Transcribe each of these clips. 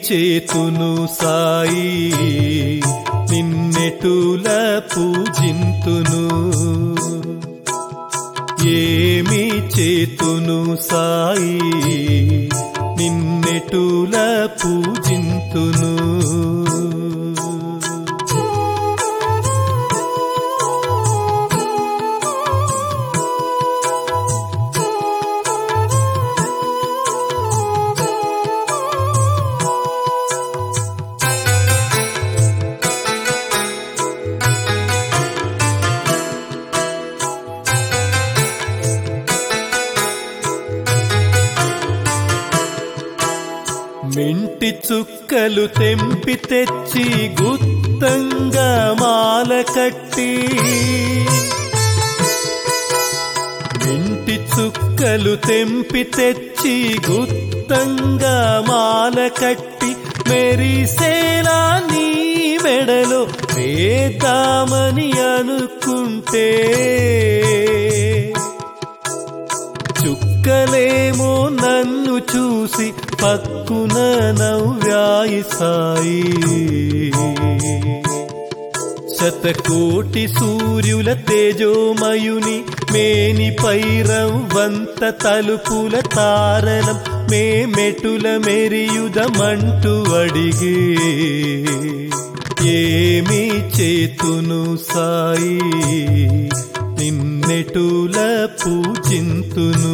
చేతును సాయి నిన్నెటుల పూజింతును ఏమి చేతును సాయి నిన్నెటుల పూజింతును మింటి చుక్కలు తెంపి తెచ్చి గుత్తంగా మాల కట్టి మింటి చుక్కలు తెంపి తెచ్చి గుత్తంగా మాల కట్టి మెరిసేలా నీ మెడలో వేద్దామని అనుకుంటే చుక్కలేమో నన్ను చూసి పక్కున నవ్వాయి సాయి శతకోటి సూర్యుల తేజోమయుని మేని పైరవంత తలుపుల తారలం మేమెటుల మెరియుదమంటూ అడిగే ఏమి చేతును సాయి నిన్నెటుల పూజింతును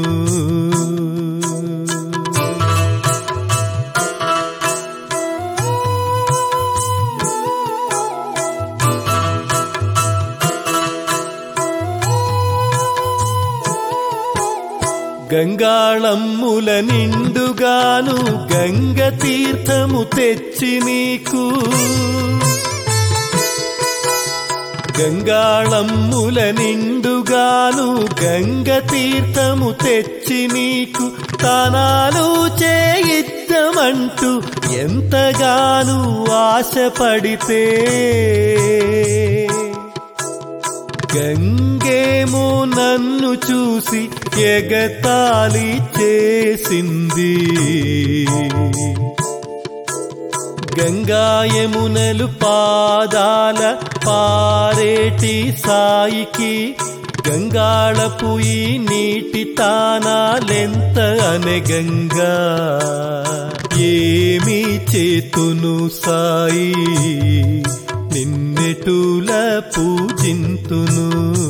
గంగాళమ్ముల నిండుగాను గంగ తీర్థము తెచ్చి నీకు గంగాళమ్ముల నిండుగాను గంగ తీర్థము తెచ్చి నీకు తానాలు చేయిద్దమంటూ ఎంతగాను ఆశపడితే గంగేమో నన్ను చూసి ఎగతాళి చేసింది గంగాయమునలు పాదాల పారేటి సాయికి గంగాళపు ఈ నీటి తానాలెంత అనే గంగా ఏమి చేతును సాయి నిన్నెటుల పూజింతును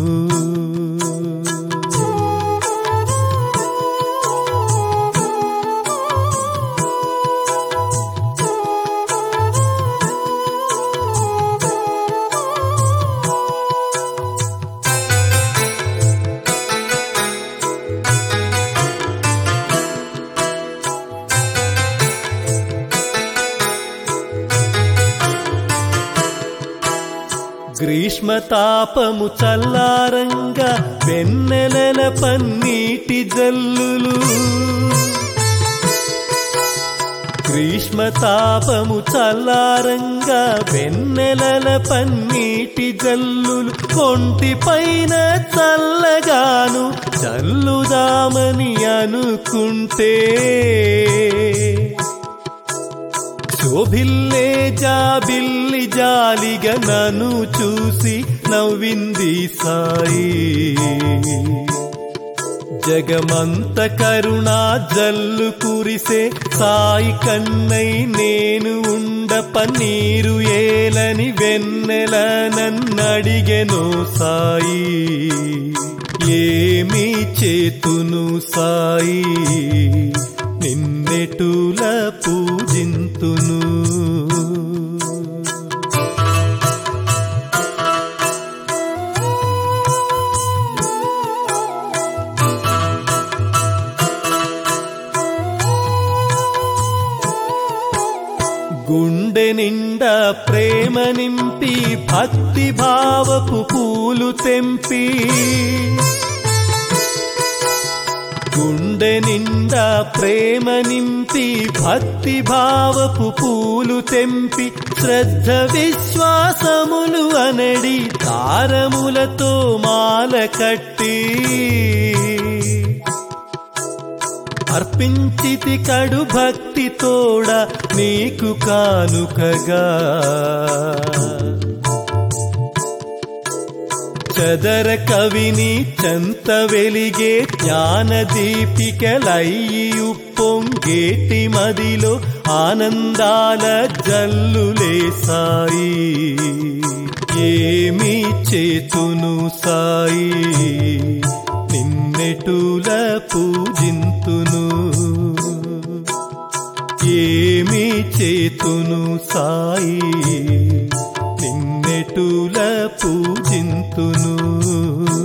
గ్రీష్మతాపము చల్లారంగా వెన్నెలల పన్నీటి జల్లులు గ్రీష్మతాపము చల్లారంగా వెన్నెలల పన్నీటి జల్లులు కొంటి పైన చల్లగాను చల్లుదామని అనుకుంటే శోభిల్లే జాబిల్లి జాలిగా నన్ను చూసి నవ్వింది సాయి జగమంత కరుణా జల్లు కురిసే సాయి కన్నై నేను ఉండ పన్నీరు ఏలని వెన్నెల నన్నడిగెను సాయి ఏమి చేతును సాయి నిన్నెటుల పూజింతును గుండె నిండా ప్రేమ నింపి భక్తి భావపు పూలు తెంపి గుండె నిండా ప్రేమ నింపి భక్తి భావపు పూలు తెంపి శ్రద్ధ విశ్వాసములు అనడి తారములతో మాల కట్టి అర్పించితి కడు భక్తి తోడ నీకు కానుకగా చదర కవిని చంత వెలిగే జ్ఞాన దీపికలయ్యి పొంగేటి మదిలో ఆనందాల జల్లులే సాయి ఏమి చేతును సాయి నిన్నెటుల పూజింతును ఏమి చేతును సాయి నిన్నెటుల పూజింతును